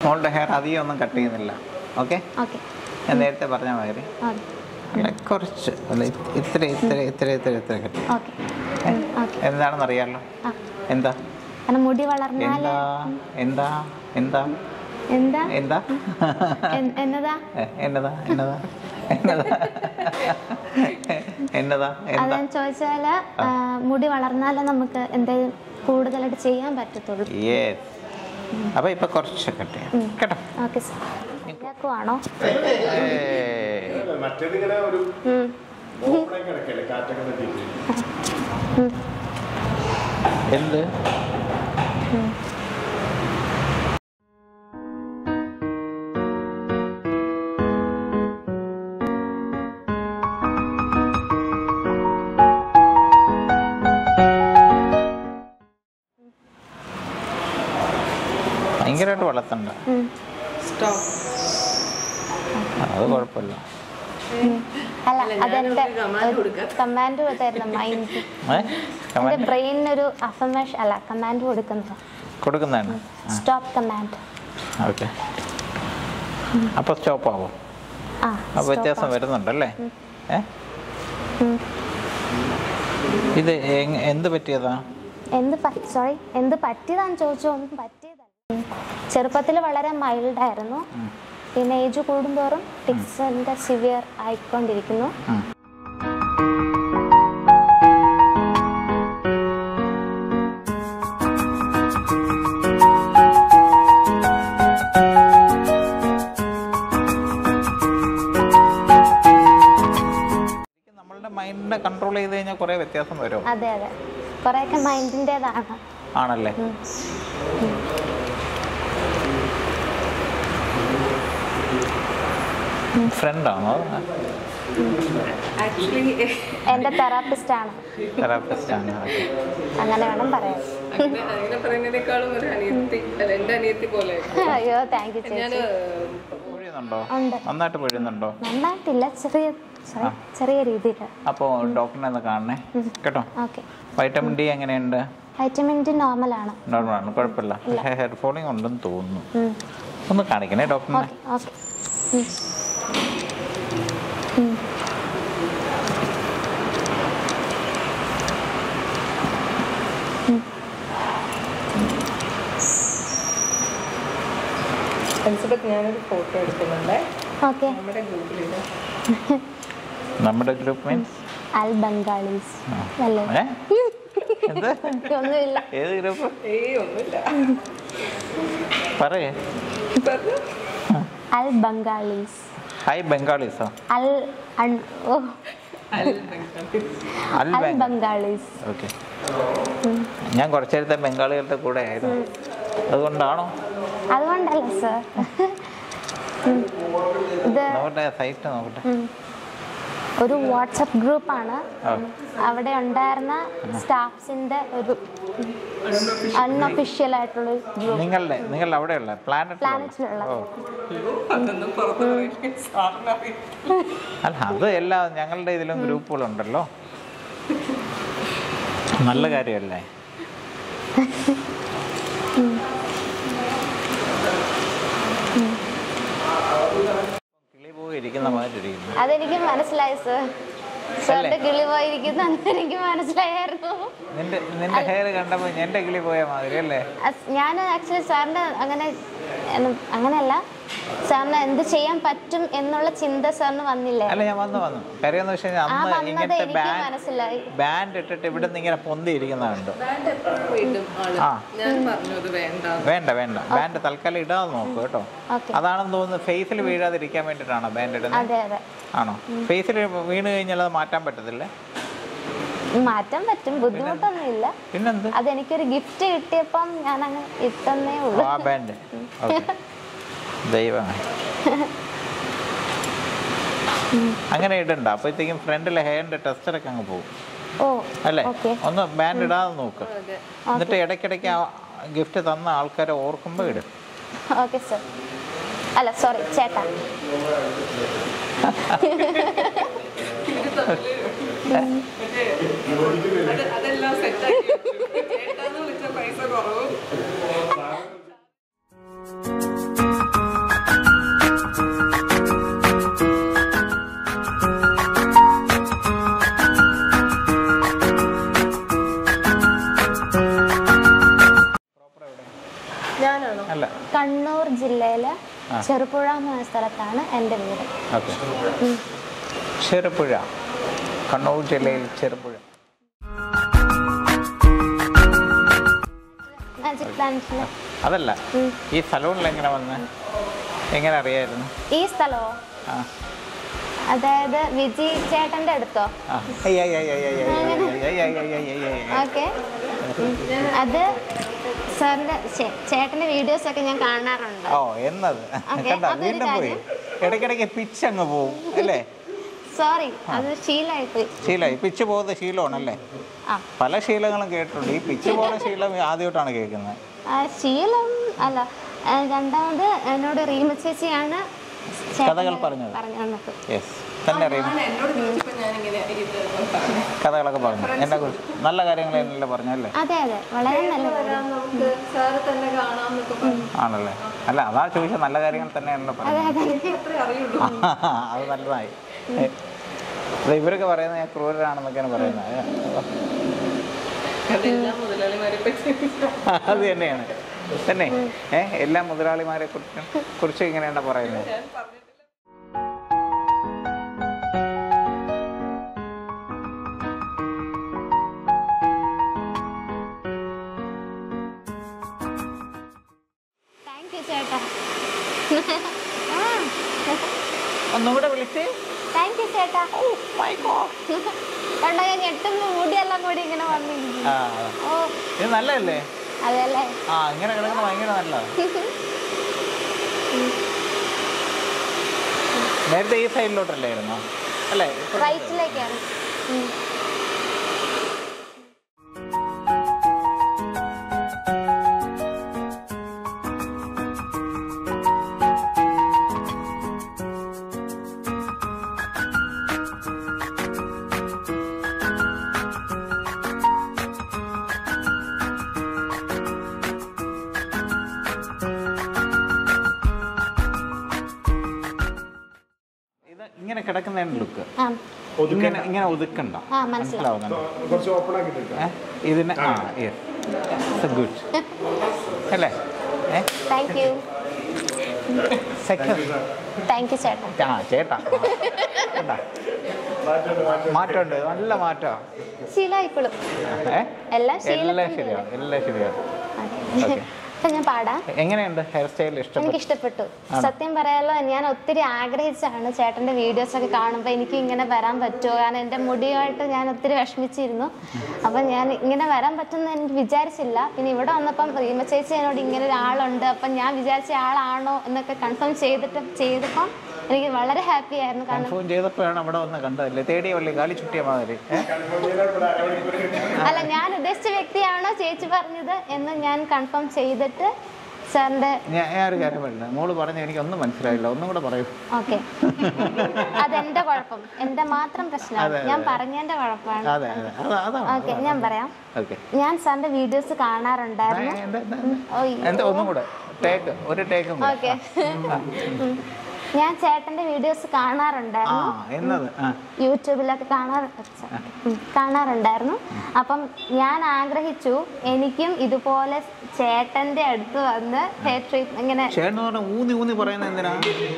മോളുടെ ഹെയർ അധികം ഒന്നും കട്ട് ചെയ്യുന്നില്ല ഓക്കെ ഓക്കെ ഞാൻ നേരത്തെ പറഞ്ഞ മാതിരി ഓക്കെ അല്ല കുറച്ച് അല്ല ഇ- ഇത്ര ഇത്ര ഇത്ര ഇത്ര ഇത്ര കട്ട് ഓക്കെ ഓക്കെ എന്താണെന്ന് അറിയാമല്ലോ ആ എന്താ കാരണം മുടി വളർന്നാൽ എന്താ എന്താ എന്താ എന്താ എന്താ എൻ- എന്നതാ എ, എന്നതാ എന്നതാ എന്നതാ എന്നതാ അത് എന്താ ഞാൻ ചോദിച്ചാല് ആ, മുടി വളർന്നാലേ നമുക്ക് എന്തെങ്കിലും കൂടുതലായിട്ട് ചെയ്യാൻ പറ്റത്തുള്ളൂ യെസ് അപ്പൊ ഇപ്പൊ കുറച്ച് കട്ട് ചെയ്യാം കേട്ടോ ഓക്കെ സാർ കേൾക്കുവാണോ ഏയ്. മറ്റേതിങ്ങനെ ഒരു ഉം. ഓപ്പണായി കിടക്കല്ലേ കാറ്റൊക്കെ തട്ടിയിട്ട് ഉം. എന്ത് ഭയങ്കരമായിട്ട് വളർത്തണ്ട ഉം. അത് കുഴപ്പമില്ല അല്ല അതെന്റെ കമാൻഡ് തരുന്ന മൈൻഡ് ഏ എന്റെ കമാൻഡ് ബ്രെയിനൊരു അഫർമേഷൻ അല്ല കമാൻഡ് കൊടുക്കുന്നത് കൊടുക്കുന്നതാണ് സ്റ്റോപ്പ് കമാൻഡ് ഓക്കെ അപ്പൊ സ്റ്റോപ്പ് ആവും ആ ആ വ്യത്യാസം വരുന്നുണ്ടല്ലേ ഏ ഇത് എങ്- എന്ത് പറ്റിയതാ എന്ത് സോറി എന്ത് പറ്റിയതാന്ന് ചോദിച്ചോ ഒന്നും പറ്റിയതല്ല ചെറുപ്പത്തിൽ വളരെ മൈൽഡ് ആയിരുന്നു പിന്നെ ഏജ് കൂടുന്തോറും ടിക്സിന്റെ സിവിയർ ആയിക്കൊണ്ടിരിക്കുന്നു ഉം. നമ്മളുടെ മൈൻഡിനെ കൺട്രോൾ ചെയ്ത് കഴിഞ്ഞാൽ കുറേ വ്യത്യാസം വരും അതെ അതെ കുറെയൊക്കെ മൈൻഡിൻ്റെതാണ് ആണല്ലേ ഫ്രണ്ടാണോ ആക്ച്വലി എൻ്റെ തെറാപ്പിസ്റ്റ് ആണ് തെറാപ്പിസ്റ്റ് ആണ് ഓക്കെ അങ്ങനെ വേണം പറയാൻ അങ്ങനെ അങ്ങനെ പറയുന്നതിനേക്കാളും ഒരു അനിയത്തി അല്ല എൻ്റെ അനിയത്തി പോലെ അയ്യോ താങ്ക് യു ഞാൻ ചേച്ചി പൊഴിയുന്നുണ്ടോ ഉണ്ട് നന്നായിട്ട് പൊഴിയുന്നുണ്ടോ നന്നായിട്ടില്ല ചെറിയ sorry, ചെറിയ രീതിയിൽ അപ്പോൾ ഡോക്ടറിനെ ഒന്ന് കാണണേ കേട്ടോ ഓക്കെ വൈറ്റമിൻ ഡി എങ്ങനെയുണ്ട് വൈറ്റമിൻ ഡി നോർമലാണ് നോർമലാണ് കുഴപ്പമില്ല ഹെയർ ഫോളിങ് ഉണ്ടെന്ന് തോന്നുന്നു ഒന്ന് കാണിക്കണേ ഡോക്ടറിനെ ഓക്കെ ഓക്കെ എലിസബത്ത് ഞാനൊരു ഫോട്ടോ എടുക്കുന്നുണ്ട് ഓക്കെ നമ്മുടെ ഗ്രൂപ്പിൽ നമ്മുടെ ഗ്രൂപ്പ് മീൻസ് അൽ ബംഗാളീസ് അല്ലേ ഏ എന്ത് ഒന്നുമില്ല ഏത് ഗ്രൂപ്പ് ഏയ് ഒന്നുമില്ല പറയേ പറഞ്ഞു അൽ ബംഗാളീസ് ഹായ് ബംഗാളീസോ അൽ അൺ- ഓ അൽ അൽ ബംഗാൾ ബംഗാളീസ് ഓക്കെ ഞാൻ കുറച്ച് നേരത്തെ ബംഗാളികളുടെ കൂടെ ആയിരുന്നു അതുകൊണ്ടാണോ അതുകൊണ്ടല്ല സർ ഇത് നോക്കട്ടെ സൈറ്റ് നോക്കട്ടെ ഉം. ഒരു വാട്സപ്പ് ഗ്രൂപ്പാണ് ആ. അവിടെ ഉണ്ടായിരുന്ന സ്റ്റാഫ്സിന്റെ ഒരു അൺഒഫീഷ്യൽ ആയിട്ടുള്ള ഗ്രൂപ്പ് നിങ്ങളുടെ നിങ്ങളുടെ അവിടെയുള്ള പ്ലാനറ്റ് പ്ലാനറ്റിലുള്ള ഓ അതൊന്നും പുറത്ത് പറയില്ല സാറിന് അറിയാം അല്ല അത് എല്ലാ ഞങ്ങളുടെ ഇതിലും ഗ്രൂപ്പുകളുണ്ടല്ലോ നല്ല കാര്യമല്ലേ കിളി പോയി ഇരിക്കുന്ന മാതിരി ഇരിക്കുന്നു അതെനിക്ക് മനസ്സിലായി സർ സാറിന്റെ കിളി പോയിരിക്കുന്ന എനിക്ക് മനസ്സിലായിരുന്നു നിന്റെ നിന്റെ ഹെയർ കണ്ടപ്പോൾ എൻ്റെ കിളി പോയ മാതിരി അല്ലേ അസ്- ഞാൻ ആക്ച്വലി സാറിന്റെ അങ്ങനെ എന്നും- അങ്ങനെയല്ല സാറിന് എന്ത് ചെയ്യാൻ പറ്റും എന്നുള്ള ചിന്ത സാറിന് വന്നില്ലേ അല്ല ഞാൻ വന്നു വന്നു കാര്യം എന്ന് വെച്ച് കഴിഞ്ഞാൽ ആ അന്ന് വന്നത് ഇങ്ങനത്തെ എനിക്ക് ബാൻഡ് മനസ്സിലായി ബാൻഡ് ഇട്ടിട്ട് ഇവിടെ നിന്ന് ഇങ്ങനെ പൊന്തി ഇരിക്കുന്ന കണ്ടു ബാൻഡ് എപ്പോഴും ഇടും ആള് ആ. ഞാൻ പറഞ്ഞു അത് വേണ്ട വേണ്ട വേണ്ട ബാൻഡ് തൽക്കാലം ഇടാതെ നോക്കൂ കേട്ടോ ഓക്കെ അതാണെന്ന് തോന്നുന്നു ഫേസിൽ വീഴാതിരിക്കാൻ വേണ്ടിയിട്ടാണോ ബാൻഡ് ഇടുന്നത് അതെ അതെ ആണോ ഫേസിൽ വീണ് കഴിഞ്ഞാൽ അത് മാറ്റാൻ പറ്റത്തില്ലേ മാറ്റാൻ പറ്റും ബുദ്ധിമുട്ടൊന്നുമില്ല പിന്നെന്ത് അതെനിക്കൊരു ഗിഫ്റ്റ് കിട്ടിയപ്പം ഞാൻ അങ്ങ് ഇട്ടെന്നേ ഓ, ഉള്ളൂ ആ ബാൻഡ് ഓക്കെ ദൈവമേ അങ്ങനെ ഇടണ്ട അപ്പോഴത്തേക്കും ഫ്രണ്ടിലെ ഹെയറിന്റെ ടെസ്റ്ററൊക്കെ അങ്ങ് പോകും ഓ അല്ലേ ഓക്കെ ഒന്ന് ബാൻഡ് ഇടാതെ നോക്ക് അതെ എന്നിട്ട് ഇടയ്ക്കിടയ്ക്ക് ആ ഗിഫ്റ്റ് തന്ന ആൾക്കാരെ ഓർക്കുമ്പോൾ ഇടും ഓക്കെ സർ അല്ല സോറി ചേട്ടാ അത് അതെല്ലാം സെറ്റാക്കി ഏട്ടാന്ന് വിളിച്ച പൈസ കുറവും കണ്ണൂർ ജില്ലയിലെ ചെറുപുഴ എന്ന സ്ഥലത്താണ് എൻ്റെ വീട് ഓക്കെ ചെറുപുഴ കണ്ണൂർ ജില്ലയിൽ ചെറുപുഴ മാജിക് പ്ലാനറ്റിൽ അതല്ല ഈ സലൂണിൽ എങ്ങനെ വന്ന് എങ്ങനെ അറിയായിരുന്നു ഈ സ്ഥലമോ ആ അതായത് വിജി ചേട്ടൻ്റെ അടുത്തോ ആ അയ്യ, അയ്യ, അയ്യ, അയ്യ, അയ്യ, അയ്യ, അയ്യ, അയ്യ, അയ്യ, അയ്യ, അയ്യ, അയ്യ. ഓക്കെ അത് സാറിൻ്റെ ചേട്ടൻ്റെ വീഡിയോസൊക്കെ ഞാൻ കാണാറുണ്ട് ഓ എന്നത് ഓക്കേ, കണ്ട അതൊരു വീണ്ടും പോയി ഇടയ്ക്കിടയ്ക്ക് പിച്ച് അങ്ങ് പോവും അല്ലേ സോറി അത് ശീലമായിപ്പോയി ശീലമായി പിച്ച് പോകുന്ന ശീലമാണല്ലേ ആ പല ശീലങ്ങളും കേട്ടിട്ടുണ്ട് ഈ പിച്ച് പോകുന്ന ശീലം ആദ്യമായിട്ടാണ് കേൾക്കുന്നത് ആ, ശീലം അല്ല ആ, രണ്ടാമത് എന്നോട് റീമ ചേച്ചിയാണ് ചേട്ടനെ കഥകൾ പറഞ്ഞത്. പറഞ്ഞു തന്നത് യെസ് തന്നെ അറിയും ഞാൻ എന്നോട് ചോദിച്ചപ്പോൾ ഞാൻ ഇങ്ങനെ ഇത് പറഞ്ഞു കഥകളൊക്കെ പറഞ്ഞു എന്നെ കുറിച്ച് നല്ല കാര്യങ്ങൾ എന്നല്ലേ പറഞ്ഞല്ലേ അതെ അതെ വളരെ നല്ല വരാം നമുക്ക് സാറ് തന്നെ കാണാം എന്നൊക്കെ പറഞ്ഞു ആണല്ലേ അല്ല അതാ ചോദിച്ച നല്ല കാര്യങ്ങൾ തന്നെയാണല്ലോ പറഞ്ഞത് അത്രേ അറിയുള്ളൂ അത് നല്ലതായി അല്ല ഇവരൊക്കെ പറയുന്നത് ഞാൻ ക്രൂരനാണെന്നൊക്കെയാണ് പറയുന്നത് അതെല്ലാം മുതലാളിമാരെ പറ്റി അത് തന്നെയാണ് തന്നെ ഏ എല്ലാ മുതലാളിമാരെ കുറിച്ചും കുറിച്ച് ഇങ്ങനെയാണ് പറയുന്നത് ഞാൻ പറഞ്ഞിട്ടില്ല താങ്ക് യു ചേട്ടാ ഒന്നുകൂടെ വിളിച്ച് താങ്ക് യു ചേട്ടാ കണ്ടോ ഞാൻ ഞെട്ടുമ്പോ മുടിയെല്ലാം കൂടി ഇങ്ങനെ വന്നിരിക്കും ആ ഓ ഇത് നല്ലതല്ലേ അതെല്ലേ ആ ഇങ്ങനെ കിടക്കുന്നത് ഭയങ്കര നല്ലതാണ് നേരത്തെ ഈ സൈഡിലോട്ടല്ലായിരുന്നോ അല്ലേ ഇപ്പൊ- റൈറ്റിലേക്കാണ് ഉം. ഇത് ഇങ്ങനെ കിടക്കുന്നതിന് ലുക്ക് ആ ഇങ്ങനെ ഇങ്ങനെ ഒതുക്കണ്ട ആ, മനസ്സിലാവും. മനസ്സിലാവുന്നുണ്ട് കുറച്ച് ഓപ്പൺ ആക്കിയിട്ടുണ്ട് ഏ? ഇതിന് ആ യെസ് ഗുഡ് അല്ലേ ഏ thank you second thank you ചേട്ടാ ആ ചേട്ടാ കണ്ടാ? മാറ്റമുണ്ട് നല്ല മാറ്റമാണ് ശീലമായിക്കോളും ഏ എല്ലാം എല്ലാം ശീലത്തിൽ ശരിയാണ് എല്ലാം ശരിയാണ് ഓക്കെ ഓക്കെ. അപ്പൊ ഞാൻ പാടാം എങ്ങനെയുണ്ട് ഹെയർ സ്റ്റൈൽ എനിക്ക് ഇഷ്ടപ്പെട്ടു ഇഷ്ടപ്പെട്ടു സത്യം പറയാലോ ഞാൻ ഒത്തിരി ആഗ്രഹിച്ചാണ് ചേട്ടന്റെ വീഡിയോസ് ഒക്കെ കാണുമ്പോൾ എനിക്ക് ഇങ്ങനെ വരാൻ പറ്റുമോ കാരണം എൻ്റെ മുടിയായിട്ട് ഞാൻ ഒത്തിരി വിഷമിച്ചിരുന്നു അപ്പം ഞാൻ ഇങ്ങനെ വരാൻ പറ്റുമെന്ന് എനിക്ക് വിചാരിച്ചില്ല പിന്നെ ഇവിടെ വന്നപ്പം റീമ ചേച്ചി എന്നോട് ഇങ്ങനെ ഒരാളുണ്ട് അപ്പം ഞാൻ വിചാരിച്ച ആളാണോ എന്നൊക്കെ കൺഫേം ചെയ്തിട്ട് ചെയ്തപ്പം എനിക്ക് വളരെ ഹാപ്പി ആയിരുന്നു കാരണം കൺഫേം ചെയ്തപ്പോഴാണ് അവിടെ വന്ന് കണ്ടതല്ലേ തേടിയ വള്ളി കാലി ചുറ്റിയ മാതിരി ഏ? അല്ല ഞാൻ ഉദ്ദേശിച്ച വ്യക്തിയാണോ ചേച്ചി പറഞ്ഞത് എന്ന് ഞാൻ കൺഫേം ചെയ്തിട്ട് സാറിൻ്റെ ഞാൻ ഞാൻ ഒരു കാര്യം പറഞ്ഞില്ല മോള് പറഞ്ഞ എനിക്ക് ഒന്നും മനസ്സിലായില്ല ഒന്നും കൂടെ പറയൂ ഓക്കെ അതെന്റെ കുഴപ്പം എന്റെ മാത്രം പ്രശ്നമാണ് അതെ, ഞാൻ അതെ. പറഞ്ഞതിന്റെ കുഴപ്പമാണ് അതെ അതെ അതാ അതാണ് ഓക്കെ ഞാൻ പറയാം ഓക്കെ ഞാൻ സാറിന്റെ വീഡിയോസ് കാണാറുണ്ടായിരുന്നു എന്താ എന്താ ഓയ്. എന്താ ഒന്നും കൂടെ ടേക്ക് ഒരു ടേക്കും കൂടെ. ഓക്കെ ഉം. ഞാൻ ചേട്ടന്റെ വീഡിയോസ് ആ കാണാറുണ്ടായിരുന്നു എന്നത് ആ യൂട്യൂബിലൊക്കെ കാണാറ് ഉം, കാണാറുണ്ടായിരുന്നു അപ്പം ഞാൻ ആഗ്രഹിച്ചു എനിക്കും ഇതുപോലെ ചേട്ടന്റെ അടുത്ത് വന്ന് ഹെയർ ട്രീറ്റ് ഇങ്ങനെ ചേട്ടൻ പറഞ്ഞ ഊന്നി ഊന്നി പറയുന്നത് എന്തിനാ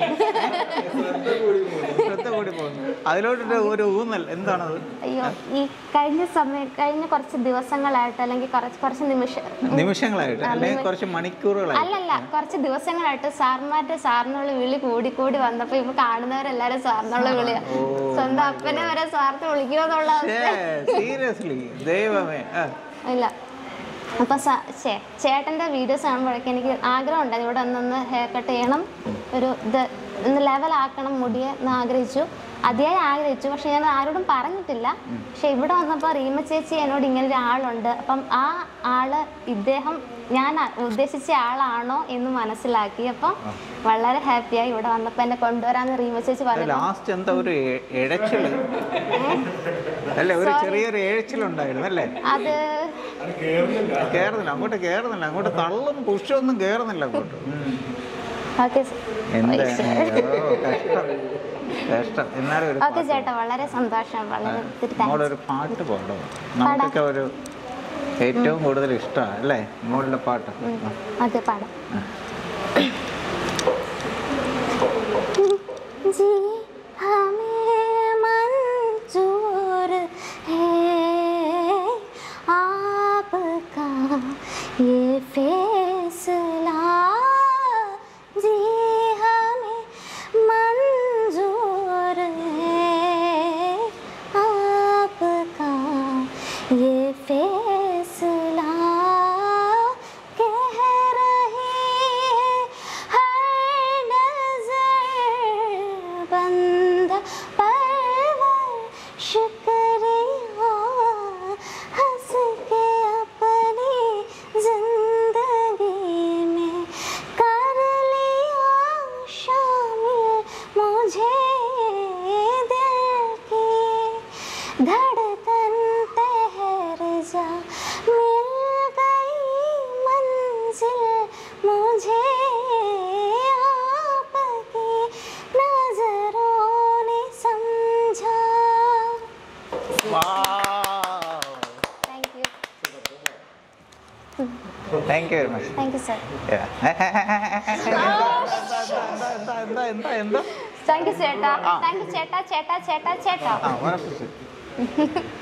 ശ്രദ്ധ കൂടി പോകുന്നു അതിലോട്ട് ഒരു ഊന്നൽ എന്താണത് അയ്യോ ഈ കഴിഞ്ഞ സമയം കഴിഞ്ഞ കുറച്ച് ദിവസങ്ങളായിട്ട് അല്ലെങ്കിൽ കുറച്ച് കുറച്ച് നിമിഷം നിമിഷങ്ങളായിട്ട് അല്ലെങ്കിൽ കുറച്ച് മണിക്കൂറുകളായിട്ട് അല്ലല്ല കുറച്ച് ദിവസങ്ങളായിട്ട് സാറിന്മാരുടെ സാറിനുള്ള വിളി കൂടി കൂടി വന്നപ്പോ ഇപ്പൊ കാണുന്നവരെല്ലാരും സാറിനുള്ള വിളിയാ സ്വന്തം അപ്പനെ വരെ സാറിന് വിളിക്കുമെന്നുള്ള അവസ്ഥ സീരിയസ്ലി ദൈവമേ ആ. ഇല്ല അപ്പൊ സ- ചേ ചേട്ടന്റെ വീഡിയോസ് കാണുമ്പോഴൊക്കെ എനിക്ക് ആഗ്രഹം ഉണ്ടായിരുന്നു ഇവിടെ ഒന്നൊന്ന് ഹെയർ കട്ട് ചെയ്യണം ഒരു ഇത് ഒന്ന് ലെവലാക്കണം മുടിയെ എന്ന് ആഗ്രഹിച്ചു അതിയായി ആഗ്രഹിച്ചു പക്ഷെ ഞാൻ ആരോടും പറഞ്ഞിട്ടില്ല പക്ഷെ ഇവിടെ വന്നപ്പോൾ റീമ ചേച്ചി എന്നോട് ഇങ്ങനെ ഒരു ആളുണ്ട് അപ്പം ആ ആള് ഇദ്ദേഹം ഞാൻ അ- ഉദ്ദേശിച്ച ആളാണോ എന്ന് മനസ്സിലാക്കി അപ്പം വളരെ ഹാപ്പിയായി ഇവിടെ വന്നപ്പോൾ എന്നെ കൊണ്ടുവരാന്ന് റീമ ചേച്ചി പറഞ്ഞു ലാസ്റ്റ് എന്താ ഒരു എ- എഴച്ചില് അല്ലേ ഒരു ചെറിയൊരു എഴച്ചിലുണ്ടായിരുന്നു അല്ലേ അത് കേറുന്നില്ല അങ്ങോട്ട് കേറുന്നില്ല അങ്ങോട്ട് തള്ളും പുഷൊന്നും കേറുന്നില്ല അങ്ങോട്ട് ഉം. ഓക്കെ എന്താ അയ്യോ, കഷ്ടം കഷ്ടം എന്നാലും ഒരു ഓക്കെ പാട്ട് ചേട്ടാ വളരെ സന്തോഷം വളരെ ഒത്തിരി മോളെ താങ്ക്സ് ഒരു പാട്ട് പാടോ നമുക്കൊക്കെ ഒരു ഏറ്റവും കൂടുതൽ ഇഷ്ടമാണ് അല്ലേ മോളുടെ പാട്ട് ഓക്കെ പാടാം thank you very much thank you sir എന്താ എന്താ എന്താ എന്താ താങ്ക് യു ചേട്ടാ താങ്ക് യു ചേട്ടാ ചേട്ടാ ചേട്ടാ ചേട്ടാ ആ ഉറപ്പിച്ചു